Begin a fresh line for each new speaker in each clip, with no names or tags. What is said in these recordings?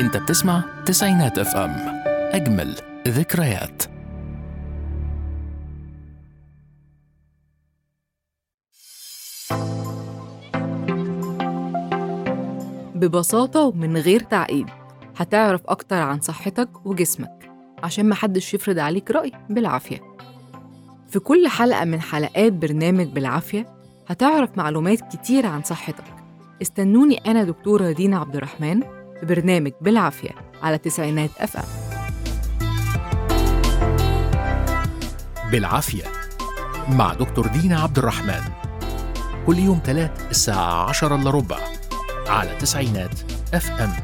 انت بتسمع تسعينات اف ام اجمل ذكريات
ببساطة ومن غير تعقيد هتعرف أكتر عن صحتك وجسمك عشان محدش يفرض عليك رأي بالعافية في كل حلقة من حلقات برنامج بالعافية هتعرف معلومات كتير عن صحتك استنوني أنا دكتورة دينا عبد الرحمن في برنامج بالعافية على تسعينات أف أم
بالعافية مع دكتور دينا عبد الرحمن كل يوم تلات الساعة عشرة إلا ربع على تسعينات اف ام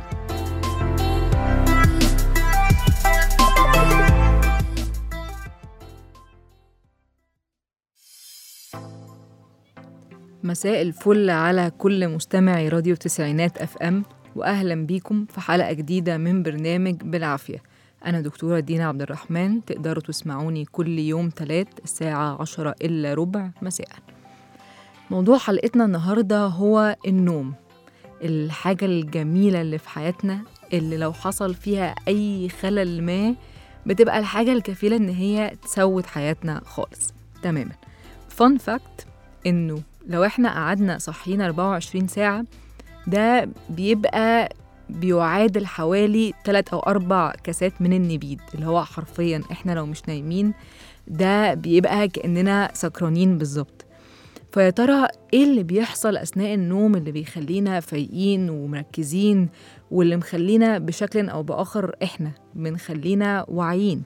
مساء الفل على كل مستمعي راديو تسعينات اف ام واهلا بيكم في حلقه جديده من برنامج بالعافيه انا دكتوره دينا عبد الرحمن تقدروا تسمعوني كل يوم تلات الساعه عشرة الا ربع مساء موضوع حلقتنا النهارده هو النوم الحاجه الجميله اللي في حياتنا اللي لو حصل فيها اي خلل ما بتبقى الحاجه الكفيله ان هي تسود حياتنا خالص تماما فان فاكت انه لو احنا قعدنا صحينا 24 ساعة ده بيبقى بيعادل حوالي 3 أو 4 كاسات من النبيد اللي هو حرفيا احنا لو مش نايمين ده بيبقى كأننا سكرانين بالظبط فيا ترى ايه اللي بيحصل أثناء النوم اللي بيخلينا فايقين ومركزين واللي مخلينا بشكل أو بآخر احنا بنخلينا واعيين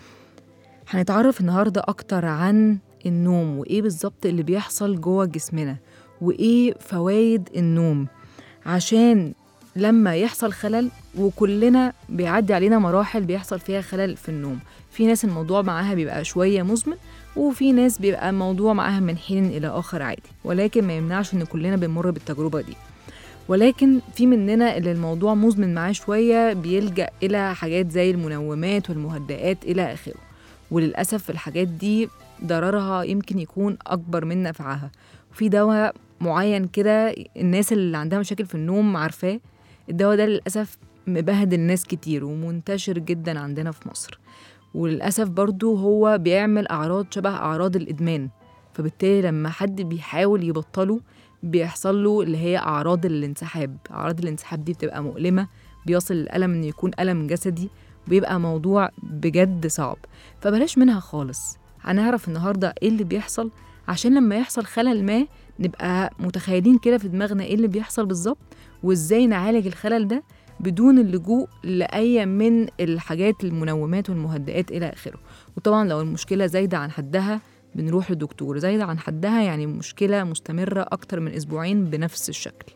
هنتعرف النهاردة أكتر عن النوم وإيه بالظبط اللي بيحصل جوه جسمنا وإيه فوايد النوم عشان لما يحصل خلل وكلنا بيعدي علينا مراحل بيحصل فيها خلل في النوم في ناس الموضوع معاها بيبقى شوية مزمن وفي ناس بيبقى الموضوع معاها من حين إلى آخر عادي ولكن ما يمنعش إن كلنا بنمر بالتجربة دي ولكن في مننا اللي الموضوع مزمن معاه شوية بيلجأ إلى حاجات زي المنومات والمهدئات إلى آخره وللأسف الحاجات دي ضررها يمكن يكون أكبر من نفعها وفي دواء معين كده الناس اللي عندها مشاكل في النوم عارفاه الدواء ده للأسف مبهدل ناس كتير ومنتشر جدا عندنا في مصر وللأسف برضو هو بيعمل أعراض شبه أعراض الإدمان فبالتالي لما حد بيحاول يبطله بيحصل له اللي هي أعراض الانسحاب أعراض الانسحاب دي بتبقى مؤلمة بيصل الألم إنه يكون ألم جسدي بيبقى موضوع بجد صعب فبلاش منها خالص هنعرف النهارده ايه اللي بيحصل عشان لما يحصل خلل ما نبقى متخيلين كده في دماغنا ايه اللي بيحصل بالظبط وازاي نعالج الخلل ده بدون اللجوء لأي من الحاجات المنومات والمهدئات إلى آخره وطبعا لو المشكلة زايدة عن حدها بنروح للدكتور زايدة عن حدها يعني مشكلة مستمرة أكتر من أسبوعين بنفس الشكل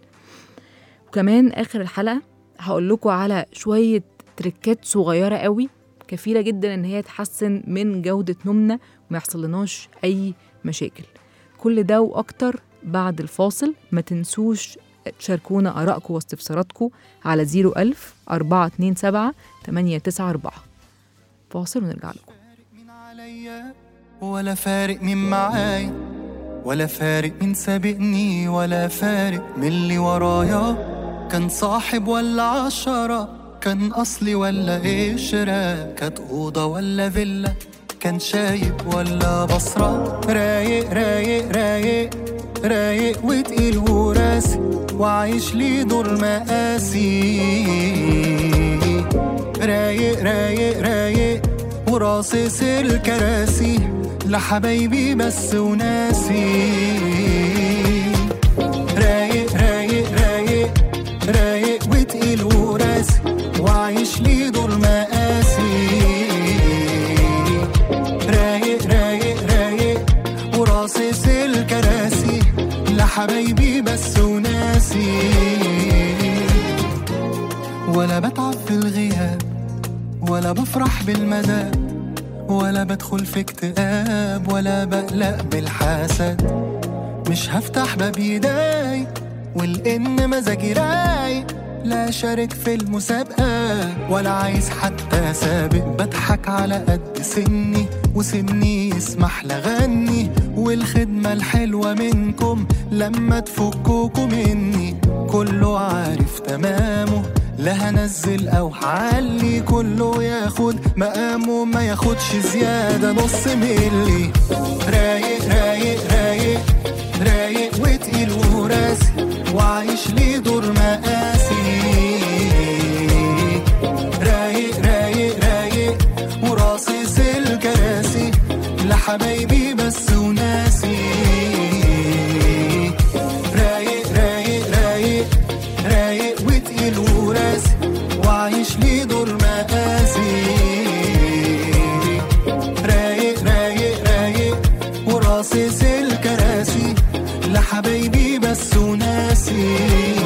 وكمان آخر الحلقة هقول لكم على شوية تريكات صغيرة قوي كفيلة جدا إن هي تحسن من جودة نومنا وما يحصلناش أي مشاكل كل ده وأكتر بعد الفاصل ما تنسوش تشاركونا آرائكم واستفساراتكم على 01000 427 894 فاصل ونرجع لكم
من عليا ولا فارق مين معايا ولا فارق مين سابقني ولا فارق من اللي ورايا كان صاحب ولا عشرة كان أصلي ولا قشرة كانت أوضة ولا فيلا كان شايب ولا بصرة رايق رايق رايق رايق وتقيل وراسي وعايش لي دور مقاسي رايق رايق رايق وراصص الكراسي لحبايبي بس وناسي رايق رايق رايق رايق وتقيل وراسي وعايش لي دور مقاسي رايق رايق رايق وراصص الكراسي لحبايبي بس وناسي ولا بتعب في الغياب ولا بفرح بالمدى ولا بدخل في اكتئاب ولا بقلق بالحسد مش هفتح باب يداي والإن مزاجي رايق لا شارك في المسابقة ولا عايز حتى سابق بضحك على قد سني وسني يسمح لغني والخدمة الحلوة منكم لما تفكوكوا مني كله عارف تمامه لا هنزل او هعلي كله ياخد مقامه ما ياخدش زيادة نص ملي رايق رايق رايق رايق وتقيل وراسي وعايش ليه دور مقاسي رايق رايق رايق وراصص الكراسي لحبايبي بس وناسي رايق رايق رايق رايق وتقيل وراسي وعايش ليه دور مقاسي رايق رايق رايق وراصص الكراسي لحبايبي بس وناسي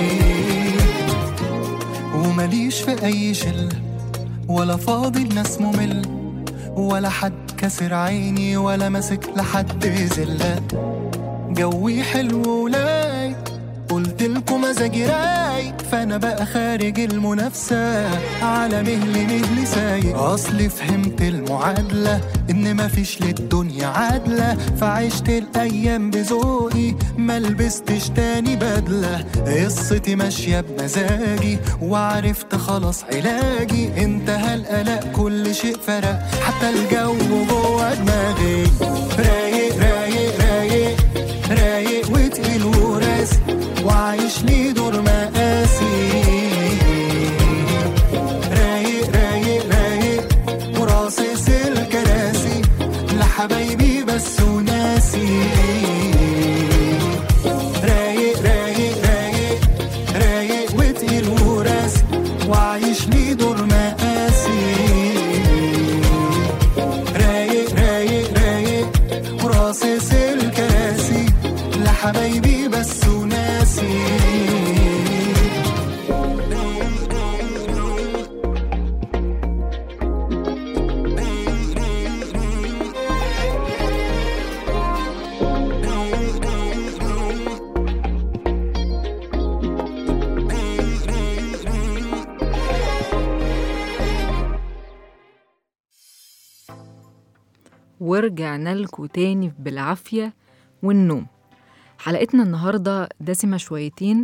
ومليش في اي شله ولا فاضي الناس ممل ولا حد كسر عيني ولا ماسك لحد زله جوي حلو ولاي قلت لكم مزاجي رايق فانا بقى خارج المنافسه على مهلي مهلي سايق اصلي فهمت المعادله ان مفيش للدنيا عادله فعشت الايام بذوقي ما لبستش تاني بدله قصتي ماشيه بمزاجي وعرفت خلاص علاجي انتهى القلق كل شيء فرق حتى الجو جوه دماغي رايق رايق رايق رايق وتقيل وراسي وعايش ليه دور مقاسي رايق رايق رايق وراصص الكراسي لحبايبي بس وناسي رايق رايق رايق رايق وتقيل وراسي وعايش ليه دور مقاسي رايق رايق رايق وراصص الكراسي لحبايبي بس وناسي
ورجعنا لكم تاني بالعافية والنوم حلقتنا النهاردة دسمة شويتين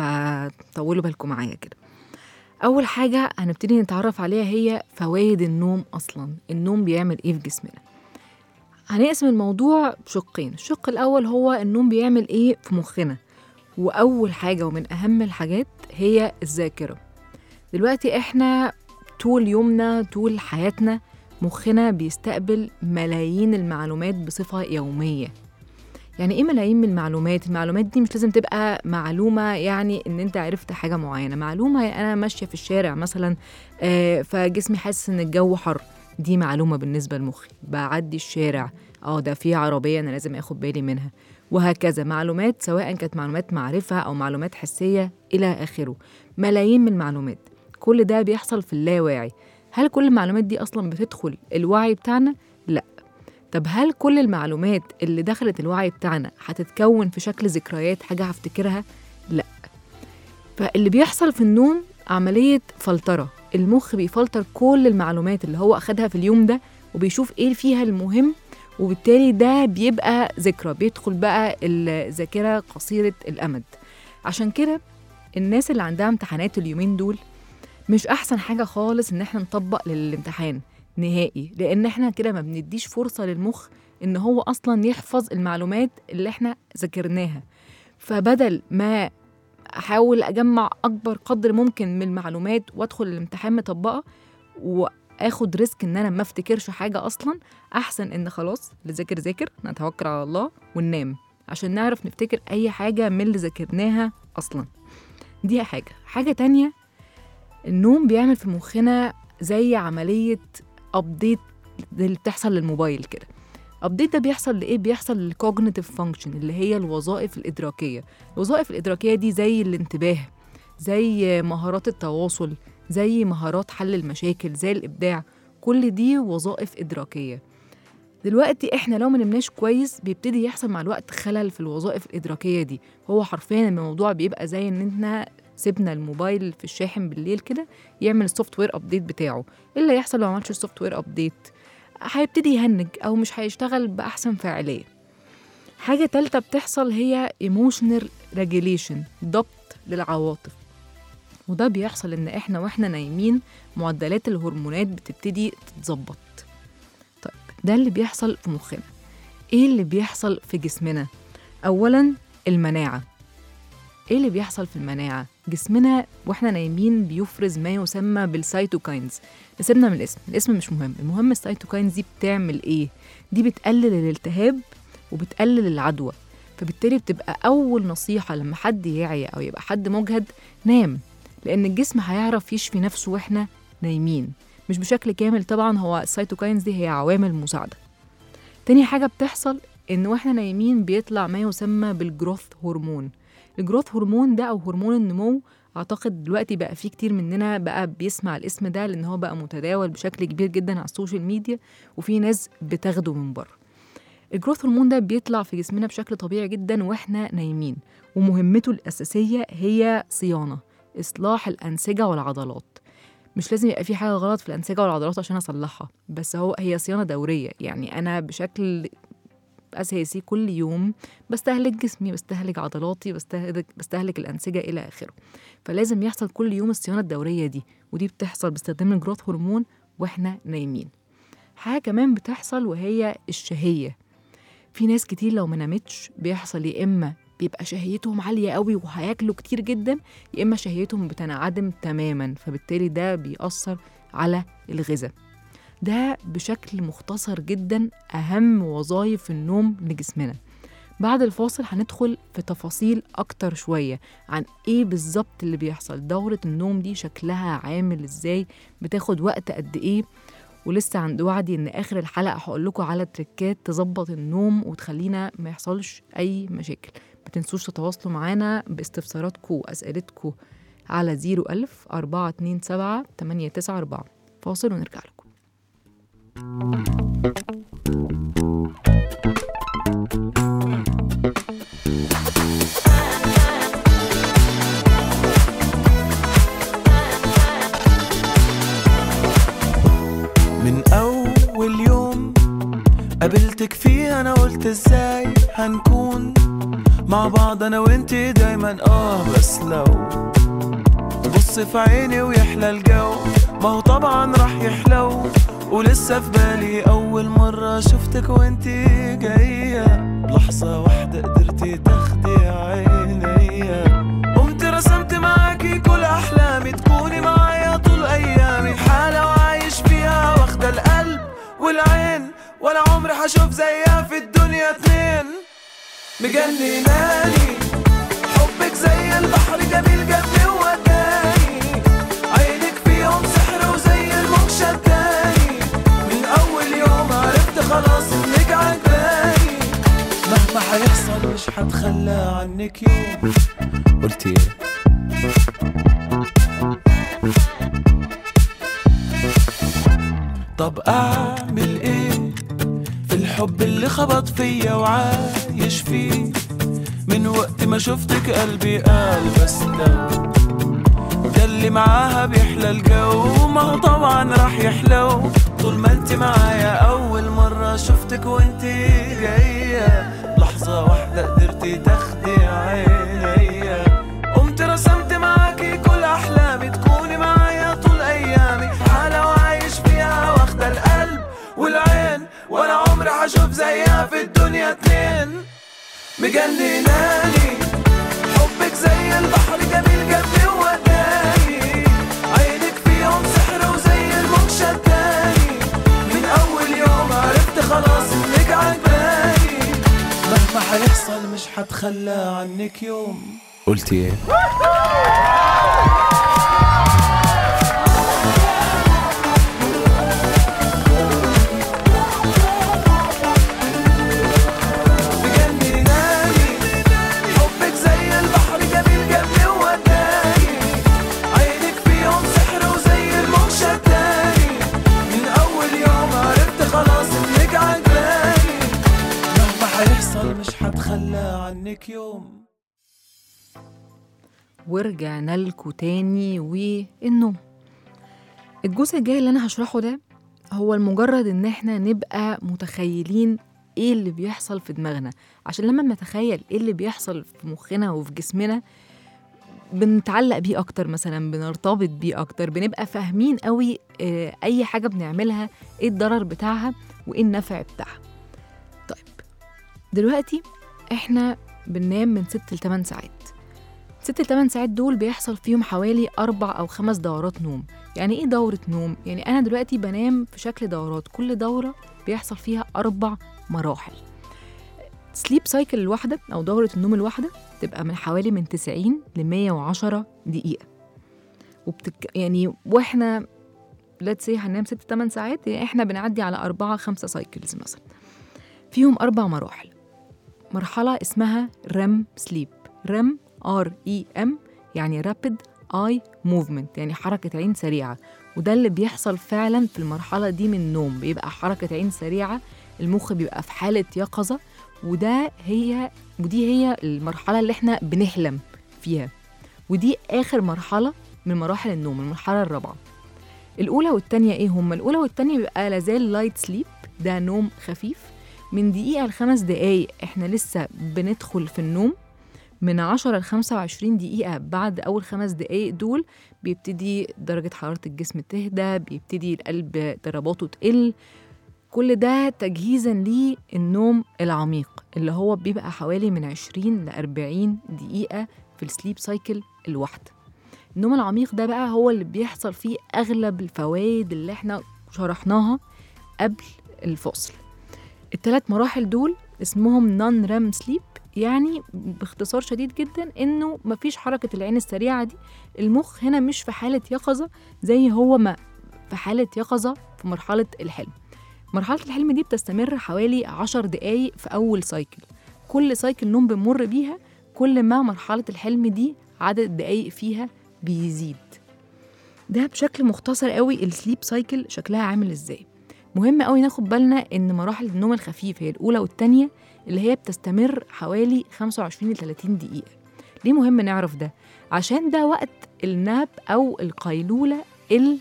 فطولوا بالكم معايا كده أول حاجة هنبتدي نتعرف عليها هي فوائد النوم أصلا النوم بيعمل إيه في جسمنا هنقسم الموضوع شقين الشق الأول هو النوم بيعمل إيه في مخنا وأول حاجة ومن أهم الحاجات هي الذاكرة دلوقتي إحنا طول يومنا طول حياتنا مخنا بيستقبل ملايين المعلومات بصفة يومية يعني ايه ملايين من المعلومات المعلومات دي مش لازم تبقى معلومة يعني ان انت عرفت حاجة معينة معلومة انا ماشية في الشارع مثلا آه، فجسمي حاسس ان الجو حر دي معلومة بالنسبة لمخي بعدي الشارع اه ده في عربية انا لازم اخد بالي منها وهكذا معلومات سواء كانت معلومات معرفة او معلومات حسية الى اخره ملايين من المعلومات كل ده بيحصل في اللاواعي هل كل المعلومات دي اصلا بتدخل الوعي بتاعنا لا طب هل كل المعلومات اللي دخلت الوعي بتاعنا هتتكون في شكل ذكريات حاجه هفتكرها لا فاللي بيحصل في النوم عمليه فلتره المخ بيفلتر كل المعلومات اللي هو اخدها في اليوم ده وبيشوف ايه فيها المهم وبالتالي ده بيبقى ذكرى بيدخل بقى الذاكره قصيره الامد عشان كده الناس اللي عندها امتحانات اليومين دول مش احسن حاجه خالص ان احنا نطبق للامتحان نهائي لان احنا كده ما بنديش فرصه للمخ ان هو اصلا يحفظ المعلومات اللي احنا ذاكرناها فبدل ما احاول اجمع اكبر قدر ممكن من المعلومات وادخل الامتحان مطبقه واخد ريسك ان انا ما افتكرش حاجه اصلا احسن ان خلاص اللي ذاكر ذاكر نتوكل على الله وننام عشان نعرف نفتكر اي حاجه من اللي ذاكرناها اصلا دي حاجه حاجه تانية النوم بيعمل في مخنا زي عمليه ابديت اللي بتحصل للموبايل كده ابديت ده بيحصل لايه بيحصل للكوجنيتيف فانكشن اللي هي الوظائف الادراكيه الوظائف الادراكيه دي زي الانتباه زي مهارات التواصل زي مهارات حل المشاكل زي الابداع كل دي وظائف ادراكيه دلوقتي احنا لو ما نمناش كويس بيبتدي يحصل مع الوقت خلل في الوظائف الادراكيه دي هو حرفيا الموضوع بيبقى زي ان احنا سيبنا الموبايل في الشاحن بالليل كده يعمل السوفت وير ابديت بتاعه ايه اللي هيحصل لو ما عملش السوفت وير ابديت هيبتدي يهنج او مش هيشتغل باحسن فاعليه حاجه تالتة بتحصل هي ايموشنال ريجيليشن ضبط للعواطف وده بيحصل إن إحنا وإحنا نايمين معدلات الهرمونات بتبتدي تتظبط طيب ده اللي بيحصل في مخنا إيه اللي بيحصل في جسمنا؟ أولا المناعة إيه اللي بيحصل في المناعة؟ جسمنا وإحنا نايمين بيفرز ما يسمى بالسيتوكاينز نسيبنا من الاسم الاسم مش مهم المهم السيتوكاينز دي بتعمل إيه؟ دي بتقلل الالتهاب وبتقلل العدوى فبالتالي بتبقى أول نصيحة لما حد يعيا أو يبقى حد مجهد نام لأن الجسم هيعرف يشفي نفسه وإحنا نايمين مش بشكل كامل طبعا هو السيتوكاينز دي هي عوامل مساعدة تاني حاجة بتحصل إن وإحنا نايمين بيطلع ما يسمى بالجروث هرمون الجروث هرمون ده أو هرمون النمو أعتقد دلوقتي بقى في كتير مننا بقى بيسمع الاسم ده لأن هو بقى متداول بشكل كبير جدا على السوشيال ميديا وفي ناس بتاخده من بره الجروث هرمون ده بيطلع في جسمنا بشكل طبيعي جدا واحنا نايمين ومهمته الأساسية هي صيانة إصلاح الأنسجة والعضلات مش لازم يبقى في حاجة غلط في الأنسجة والعضلات عشان أصلحها بس هو هي صيانة دورية يعني أنا بشكل أساسي كل يوم بستهلك جسمي بستهلك عضلاتي بستهلك, بستهلك الأنسجة إلى آخره فلازم يحصل كل يوم الصيانة الدورية دي ودي بتحصل باستخدام الجروث هرمون وإحنا نايمين حاجة كمان بتحصل وهي الشهية في ناس كتير لو ما نامتش بيحصل يا إما بيبقى شهيتهم عالية قوي وهياكلوا كتير جدا يا إما شهيتهم بتنعدم تماما فبالتالي ده بيأثر على الغذاء ده بشكل مختصر جدا أهم وظائف النوم لجسمنا بعد الفاصل هندخل في تفاصيل أكتر شوية عن إيه بالظبط اللي بيحصل دورة النوم دي شكلها عامل إزاي بتاخد وقت قد إيه ولسه عند وعدي ان اخر الحلقه هقول لكم على تريكات تظبط النوم وتخلينا ما يحصلش اي مشاكل ما تنسوش تتواصلوا معانا باستفساراتكم واسئلتكم على 01000 427 894 فاصل ونرجع لكم
من أول يوم قابلتك فيه أنا قلت إزاي هنكون مع بعض أنا وإنتي دايما آه بس لو بص في عيني ويحلى الجو ما هو طبعا راح يحلو ولسه في بالي أول مرة شفتك وإنتي جاية لحظة واحدة قدرتي تاخدي عينيا قمت رسمت معاكي كل أحلامي تكوني معايا طول أيامي حالة وعايش فيها واخدة القلب والعين ولا عمري هشوف زيها في الدنيا اتنين مجنناني حبك زي البحر جميل جنبي ووداني عينك فيهم سحر وزي الموج شداني من أول يوم عرفت خلاص إنك عجباني مهما هيحصل مش هتخلى عنك يوم قلت ايه طب اعمل ايه في الحب اللي خبط فيا وعايش فيه من وقت ما شفتك قلبي قال بس لو ده اللي معاها بيحلى الجو ما هو طبعا راح يحلو طول ما انت معايا اول مرة شفتك وانت جاية لحظة واحدة قدرتي تاخدي عينيا قمت رسمت معاكي كل احلامي تكوني معايا طول ايامي حالة وعايش فيها واخدة القلب والعين ولا عمري هشوف زيها في الدنيا اتنين مجنناني حبك زي البحر جميل جنبي ووداني عينك فيهم سحر وزي الموج شداني من اول يوم عرفت خلاص انك عجباني مهما هيحصل مش هتخلى عنك يوم قلت ايه مجنناني حبك زي البحر جميل جنبي ووداني عينك فيهم سحر وزي الموج شداني من اول يوم عرفت خلاص انك عجباني مهما هيحصل مش هتخلى عنك يوم
ورجعنا لكم تاني والنوم الجزء الجاي اللي انا هشرحه ده هو المجرد ان احنا نبقى متخيلين ايه اللي بيحصل في دماغنا عشان لما نتخيل ايه اللي بيحصل في مخنا وفي جسمنا بنتعلق بيه اكتر مثلا بنرتبط بيه اكتر بنبقى فاهمين قوي آه، اي حاجه بنعملها ايه الضرر بتاعها وايه النفع بتاعها طيب دلوقتي احنا بننام من 6 ل 8 ساعات 6 ل 8 ساعات دول بيحصل فيهم حوالي أربع أو خمس دورات نوم يعني إيه دورة نوم؟ يعني أنا دلوقتي بنام في شكل دورات كل دورة بيحصل فيها أربع مراحل سليب سايكل الواحدة أو دورة النوم الواحدة تبقى من حوالي من 90 ل 110 دقيقة وبتك... يعني واحنا ليتس سي هننام 6 8 ساعات يعني احنا بنعدي على أربعة خمسة سايكلز مثلا فيهم أربع مراحل مرحلة اسمها رم سليب رم ار اي ام يعني رابid اي موفمنت يعني حركة عين سريعة وده اللي بيحصل فعلا في المرحلة دي من النوم بيبقى حركة عين سريعة المخ بيبقى في حالة يقظة وده هي ودي هي المرحلة اللي احنا بنحلم فيها ودي آخر مرحلة من مراحل النوم المرحلة الرابعة الأولى والتانية إيه هما؟ الأولى والتانية بيبقى لازال لايت سليب ده نوم خفيف من دقيقة لخمس دقايق إحنا لسه بندخل في النوم من 10 ل 25 دقيقة بعد أول خمس دقايق دول بيبتدي درجة حرارة الجسم تهدى بيبتدي القلب ضرباته تقل كل ده تجهيزا للنوم العميق اللي هو بيبقى حوالي من 20 ل 40 دقيقة في السليب سايكل الواحدة النوم العميق ده بقى هو اللي بيحصل فيه أغلب الفوائد اللي احنا شرحناها قبل الفاصل الثلاث مراحل دول اسمهم نون رام سليب يعني باختصار شديد جدا انه مفيش حركة العين السريعة دي المخ هنا مش في حالة يقظة زي هو ما في حالة يقظة في مرحلة الحلم مرحلة الحلم دي بتستمر حوالي عشر دقايق في أول سايكل كل سايكل نوم بنمر بيها كل ما مرحلة الحلم دي عدد الدقايق فيها بيزيد ده بشكل مختصر قوي السليب سايكل شكلها عامل ازاي مهم قوي ناخد بالنا ان مراحل النوم الخفيف هي الاولى والثانيه اللي هي بتستمر حوالي 25 ل 30 دقيقه ليه مهم نعرف ده عشان ده وقت الناب او القيلوله اللي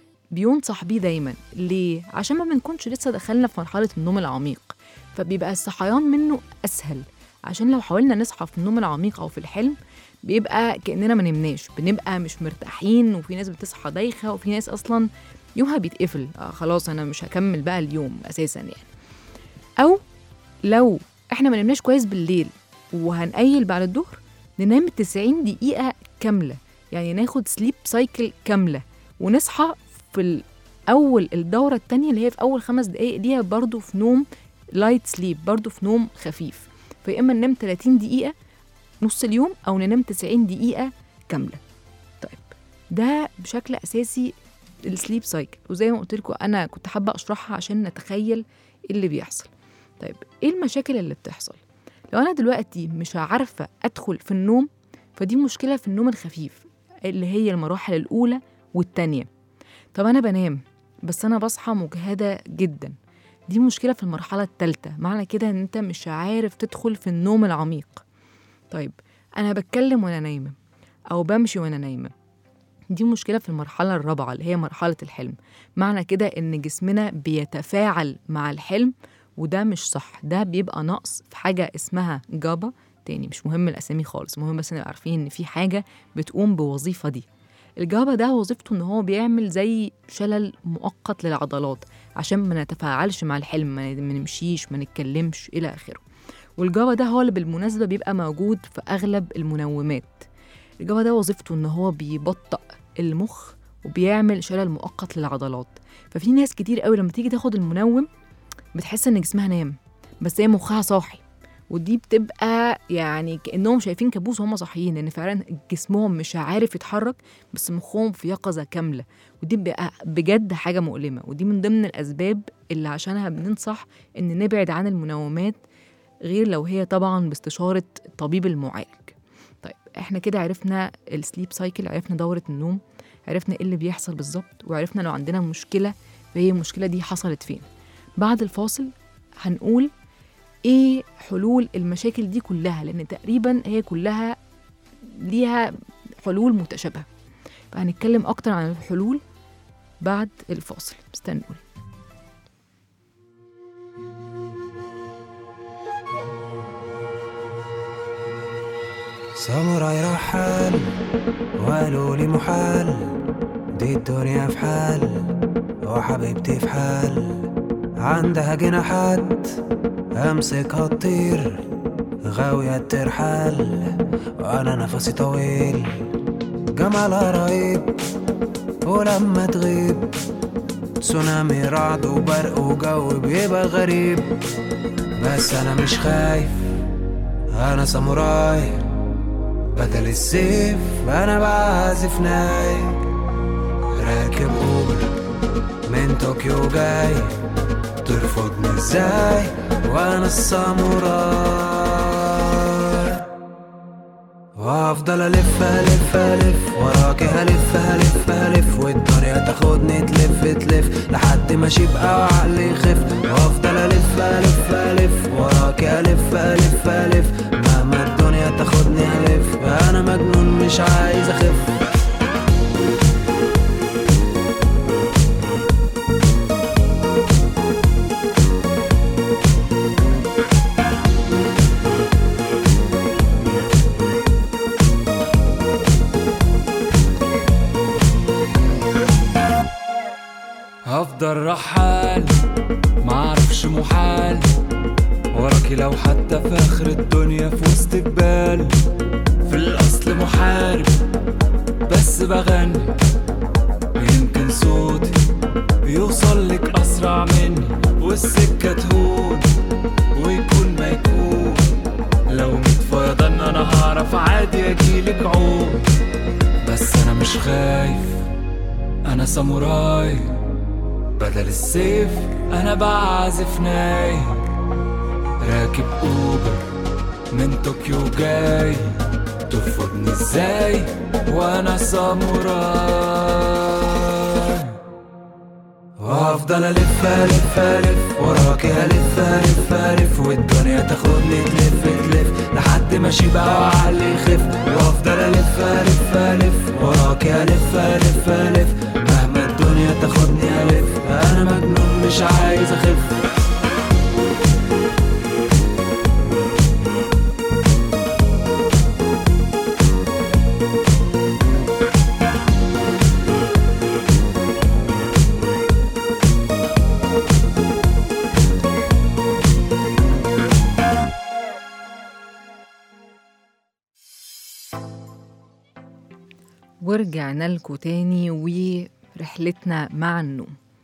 بينصح بيه دايما ليه عشان ما بنكونش لسه دخلنا في مرحله النوم العميق فبيبقى الصحيان منه اسهل عشان لو حاولنا نصحى في النوم العميق او في الحلم بيبقى كاننا ما نمناش بنبقى مش مرتاحين وفي ناس بتصحى دايخه وفي ناس اصلا يومها بيتقفل آه خلاص انا مش هكمل بقى اليوم اساسا يعني او لو احنا ما نمناش كويس بالليل وهنقيل بعد الظهر ننام 90 دقيقه كامله يعني ناخد سليب سايكل كامله ونصحى في اول الدوره الثانيه اللي هي في اول خمس دقائق دي برضو في نوم لايت سليب برضو في نوم خفيف فيا اما ننام 30 دقيقه نص اليوم او ننام 90 دقيقه كامله طيب ده بشكل اساسي السليب سايكل وزي ما قلت لكم انا كنت حابه اشرحها عشان نتخيل ايه اللي بيحصل طيب ايه المشاكل اللي بتحصل لو انا دلوقتي مش عارفه ادخل في النوم فدي مشكله في النوم الخفيف اللي هي المراحل الاولى والتانيه طب انا بنام بس انا بصحى مجهده جدا دي مشكله في المرحله الثالثه معنى كده ان انت مش عارف تدخل في النوم العميق طيب انا بتكلم وانا نايمه او بمشي وانا نايمه دي مشكلة في المرحلة الرابعة اللي هي مرحلة الحلم معنى كده إن جسمنا بيتفاعل مع الحلم وده مش صح ده بيبقى نقص في حاجة اسمها جابا تاني مش مهم الأسامي خالص مهم بس نبقى عارفين إن في حاجة بتقوم بوظيفة دي الجابا ده وظيفته إن هو بيعمل زي شلل مؤقت للعضلات عشان ما نتفاعلش مع الحلم ما نمشيش ما نتكلمش إلى آخره والجابا ده هو اللي بالمناسبة بيبقى موجود في أغلب المنومات الجابا ده وظيفته إن هو بيبطئ المخ وبيعمل شلل مؤقت للعضلات ففي ناس كتير قوي لما تيجي تاخد المنوم بتحس ان جسمها نام بس هي مخها صاحي ودي بتبقى يعني كانهم شايفين كابوس وهم صاحيين لان فعلا جسمهم مش عارف يتحرك بس مخهم في يقظه كامله ودي بقى بجد حاجه مؤلمه ودي من ضمن الاسباب اللي عشانها بننصح ان نبعد عن المنومات غير لو هي طبعا باستشاره الطبيب المعالج طيب احنا كده عرفنا السليب سايكل عرفنا دورة النوم عرفنا ايه اللي بيحصل بالظبط وعرفنا لو عندنا مشكلة فهي المشكلة دي حصلت فين بعد الفاصل هنقول ايه حلول المشاكل دي كلها لان تقريبا هي كلها ليها حلول متشابهة فهنتكلم اكتر عن الحلول بعد الفاصل استنوني
ساموراي رحال وقالوا لي محال دي الدنيا في حال وحبيبتي في حال عندها جناحات امسكها تطير غاوية ترحال وانا نفسي طويل جمالها رهيب ولما تغيب تسونامي رعد وبرق وجو بيبقى غريب بس انا مش خايف انا ساموراي بدل السيف انا بعزف ناي راكب اوبر من طوكيو جاي ترفضني ازاي وانا الساموراي وافضل الف الف الف وراكي هلف هلف هلف والدنيا تاخدني تلف تلف لحد ما اشيبقى وعقلي يخف وافضل الف الف الف وراكي الف الف الف مهما الدنيا تاخدني الف انا مجنون مش عايز اخف
هفضل رحال معرفش محال وراكي لو حتى في اخر الدنيا في وسط جبال في الاصل محارب بس بغني ويمكن صوتي يوصل لك اسرع مني والسكه تهون ويكون ما يكون لو ميت فيضان انا هعرف عادي اجيلك عود بس انا مش خايف انا ساموراي بدل السيف انا بعزف ناي راكب اوبر من طوكيو جاي ترفضني ازاي وانا ساموراي
وافضل الف الف الف وراكي الف الف الف والدنيا تاخدني تلف تلف لحد ما اشيبقى وعقلي يخف وافضل الف الف الف وراكي الف الف الف مهما الدنيا تاخدني الف انا مجنون مش عايز اخف
ورجعنا لكم تاني ورحلتنا مع النوم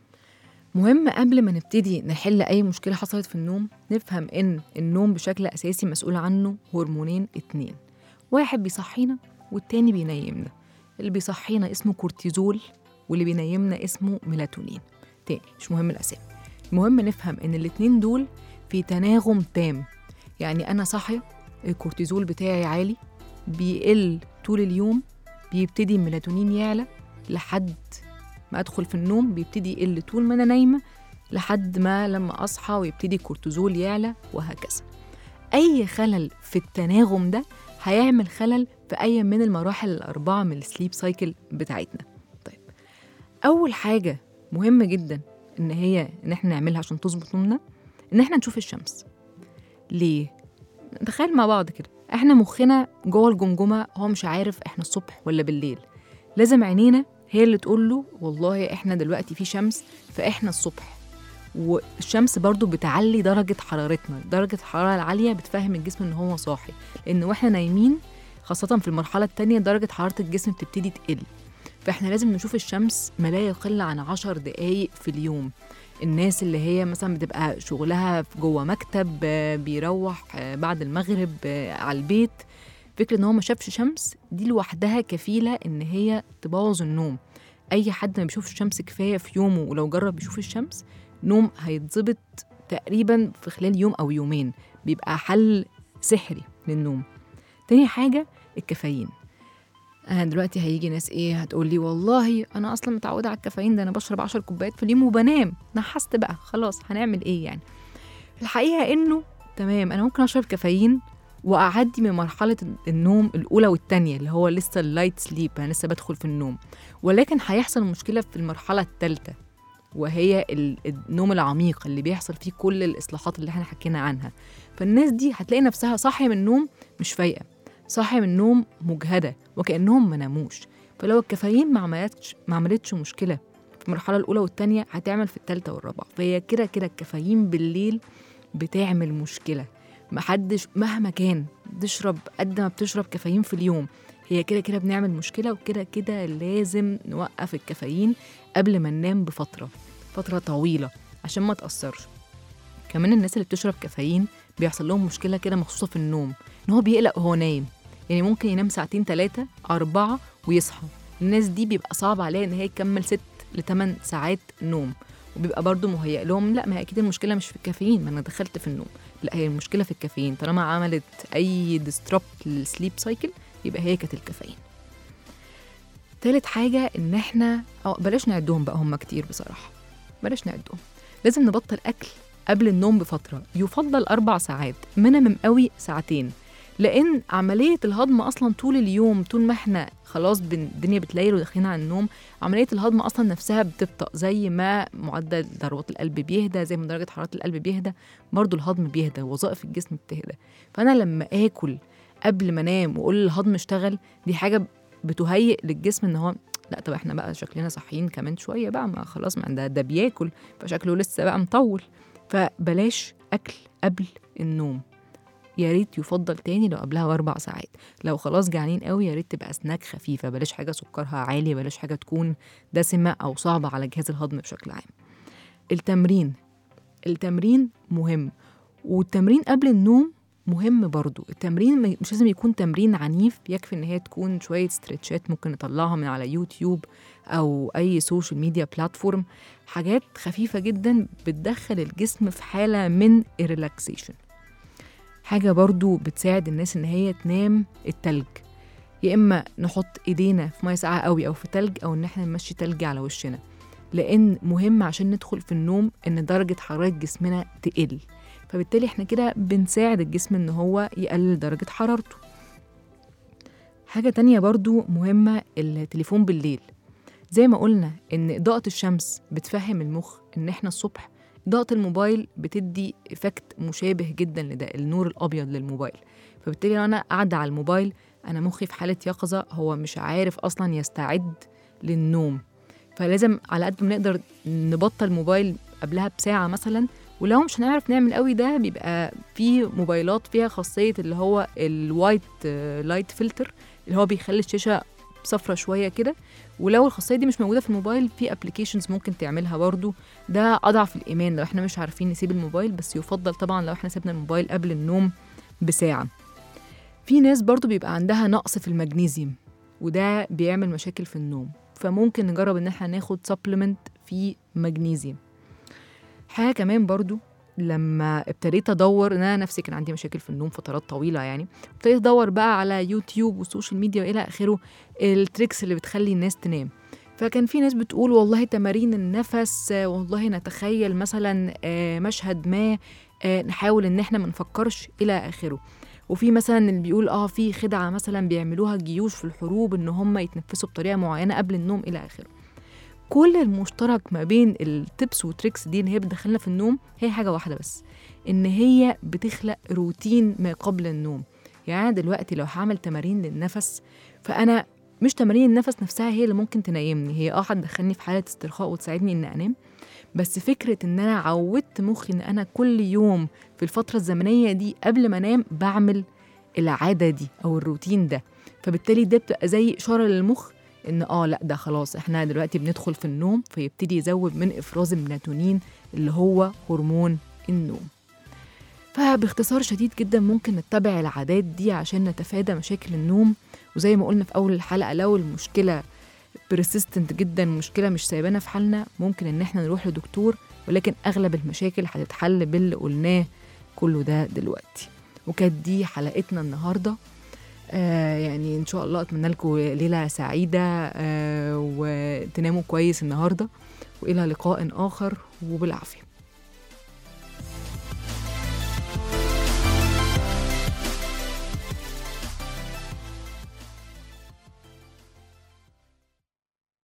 مهم قبل ما نبتدي نحل أي مشكلة حصلت في النوم نفهم إن النوم بشكل أساسي مسؤول عنه هرمونين اتنين واحد بيصحينا والتاني بينيمنا اللي بيصحينا اسمه كورتيزول واللي بينيمنا اسمه ميلاتونين تاني مش مهم الأسامي المهم نفهم إن الاتنين دول في تناغم تام يعني أنا صاحية الكورتيزول بتاعي عالي بيقل طول اليوم بيبتدي الميلاتونين يعلى لحد ما ادخل في النوم بيبتدي يقل طول ما انا نايمه لحد ما لما اصحى ويبتدي الكورتيزول يعلى وهكذا اي خلل في التناغم ده هيعمل خلل في اي من المراحل الاربعه من السليب سايكل بتاعتنا طيب اول حاجه مهمه جدا ان هي ان احنا نعملها عشان تظبط نومنا ان احنا نشوف الشمس ليه تخيل مع بعض كده احنا مخنا جوه الجمجمه هو مش عارف احنا الصبح ولا بالليل لازم عينينا هي اللي تقول له والله احنا دلوقتي في شمس فاحنا الصبح والشمس برضو بتعلي درجة حرارتنا درجة الحرارة العالية بتفهم الجسم ان هو صاحي لان واحنا نايمين خاصة في المرحلة التانية درجة حرارة الجسم بتبتدي تقل فاحنا لازم نشوف الشمس ما لا يقل عن عشر دقايق في اليوم الناس اللي هي مثلا بتبقى شغلها في جوه مكتب آه، بيروح آه، بعد المغرب آه، على البيت فكرة ان هو ما شافش شمس دي لوحدها كفيلة ان هي تبوظ النوم اي حد ما بيشوفش الشمس كفاية في يومه ولو جرب يشوف الشمس نوم هيتظبط تقريبا في خلال يوم او يومين بيبقى حل سحري للنوم تاني حاجة الكافيين انا دلوقتي هيجي ناس ايه هتقول لي والله انا اصلا متعوده على الكافيين ده انا بشرب 10 كوبايات في اليوم وبنام نحست بقى خلاص هنعمل ايه يعني الحقيقه انه تمام انا ممكن اشرب كافيين واعدي من مرحله النوم الاولى والثانيه اللي هو لسه اللايت سليب انا لسه بدخل في النوم ولكن هيحصل مشكله في المرحله الثالثه وهي ال- النوم العميق اللي بيحصل فيه كل الاصلاحات اللي احنا حكينا عنها فالناس دي هتلاقي نفسها صاحيه من النوم مش فايقه صاحي من النوم مجهده وكانهم ما ناموش فلو الكافيين ما عملتش ما عملتش مشكله في المرحله الاولى والثانيه هتعمل في الثالثه والرابعه فهي كده كده الكافيين بالليل بتعمل مشكله محدش مهما كان تشرب قد ما بتشرب كافيين في اليوم هي كده كده بنعمل مشكله وكده كده لازم نوقف الكافيين قبل ما ننام بفتره فتره طويله عشان ما تاثرش كمان الناس اللي بتشرب كافيين بيحصل لهم مشكله كده مخصوصه في النوم ان هو بيقلق وهو نايم يعني ممكن ينام ساعتين ثلاثه اربعه ويصحى الناس دي بيبقى صعب عليها ان هي تكمل ست لثمان ساعات نوم وبيبقى برضو مهيأ لهم لا ما هي اكيد المشكله مش في الكافيين ما انا دخلت في النوم لا هي المشكله في الكافيين طالما عملت اي ديستربت للسليب سايكل يبقى هي كانت الكافيين تالت حاجه ان احنا أو بلاش نعدهم بقى هم كتير بصراحه بلاش نعدهم لازم نبطل اكل قبل النوم بفتره يفضل اربع ساعات مينيمم قوي ساعتين لان عمليه الهضم اصلا طول اليوم طول ما احنا خلاص بن- الدنيا بتليل وداخلين على النوم عمليه الهضم اصلا نفسها بتبطأ زي ما معدل ضربات القلب بيهدى زي ما درجه حراره القلب بيهدى برضو الهضم بيهدى وظائف الجسم بتهدى فانا لما اكل قبل ما انام واقول الهضم اشتغل دي حاجه بتهيئ للجسم ان هو لا طب احنا بقى شكلنا صاحيين كمان شويه بقى ما خلاص ما ده ده بياكل فشكله لسه بقى مطول فبلاش اكل قبل النوم يا ريت يفضل تاني لو قبلها باربع ساعات لو خلاص جعانين قوي يا ريت تبقى سناك خفيفه بلاش حاجه سكرها عالي بلاش حاجه تكون دسمه او صعبه على جهاز الهضم بشكل عام التمرين التمرين مهم والتمرين قبل النوم مهم برضو التمرين ما- مش لازم يكون تمرين عنيف يكفي ان هي تكون شويه ستريتشات ممكن نطلعها من على يوتيوب او اي سوشيال ميديا بلاتفورم حاجات خفيفه جدا بتدخل الجسم في حاله من الريلاكسيشن حاجه برضو بتساعد الناس ان هي تنام التلج يا اما نحط ايدينا في ميه ساقعه قوي او في تلج او ان احنا نمشي تلج على وشنا لان مهم عشان ندخل في النوم ان درجه حراره جسمنا تقل فبالتالي احنا كده بنساعد الجسم ان هو يقلل درجه حرارته حاجه تانية برضو مهمه التليفون بالليل زي ما قلنا ان اضاءه الشمس بتفهم المخ ان احنا الصبح اضاءه الموبايل بتدي افكت مشابه جدا لده النور الابيض للموبايل فبالتالي لو انا قاعده على الموبايل انا مخي في حاله يقظه هو مش عارف اصلا يستعد للنوم فلازم على قد ما نقدر نبطل موبايل قبلها بساعه مثلا ولو مش هنعرف نعمل قوي ده بيبقى في موبايلات فيها خاصيه اللي هو الوايت لايت فلتر اللي هو بيخلي الشاشه صفرة شويه كده ولو الخاصيه دي مش موجوده في الموبايل في ابلكيشنز ممكن تعملها برضو ده اضعف الايمان لو احنا مش عارفين نسيب الموبايل بس يفضل طبعا لو احنا سيبنا الموبايل قبل النوم بساعه في ناس برضو بيبقى عندها نقص في المغنيسيوم وده بيعمل مشاكل في النوم فممكن نجرب ان احنا ناخد سبلمنت فيه مغنيسيوم حاجه كمان برضو لما ابتديت ادور ان انا نفسي كان عندي مشاكل في النوم فترات طويله يعني ابتديت ادور بقى على يوتيوب والسوشيال ميديا والى اخره التريكس اللي بتخلي الناس تنام فكان في ناس بتقول والله تمارين النفس آه، والله نتخيل مثلا آه، مشهد ما آه، نحاول ان احنا ما نفكرش الى اخره وفي مثلا اللي بيقول اه في خدعه مثلا بيعملوها الجيوش في الحروب ان هم يتنفسوا بطريقه معينه قبل النوم الى اخره كل المشترك ما بين التبس وتريكس دي ان هي بتدخلنا في النوم هي حاجه واحده بس ان هي بتخلق روتين ما قبل النوم يعني أنا دلوقتي لو هعمل تمارين للنفس فانا مش تمارين النفس نفسها هي اللي ممكن تنيمني هي اه هتدخلني في حاله استرخاء وتساعدني ان انام بس فكره ان انا عودت مخي ان انا كل يوم في الفتره الزمنيه دي قبل ما انام بعمل العاده دي او الروتين ده فبالتالي ده بتبقى زي اشاره للمخ ان اه لا ده خلاص احنا دلوقتي بندخل في النوم فيبتدي يزود من افراز الميلاتونين اللي هو هرمون النوم فباختصار شديد جدا ممكن نتبع العادات دي عشان نتفادى مشاكل النوم وزي ما قلنا في اول الحلقه لو المشكله persistent جدا مشكله مش سايبانا في حالنا ممكن ان احنا نروح لدكتور ولكن اغلب المشاكل هتتحل باللي قلناه كله ده دلوقتي وكانت دي حلقتنا النهارده آه يعني ان شاء الله اتمنى لكم ليله سعيده آه وتناموا كويس النهارده والى لقاء اخر وبالعافيه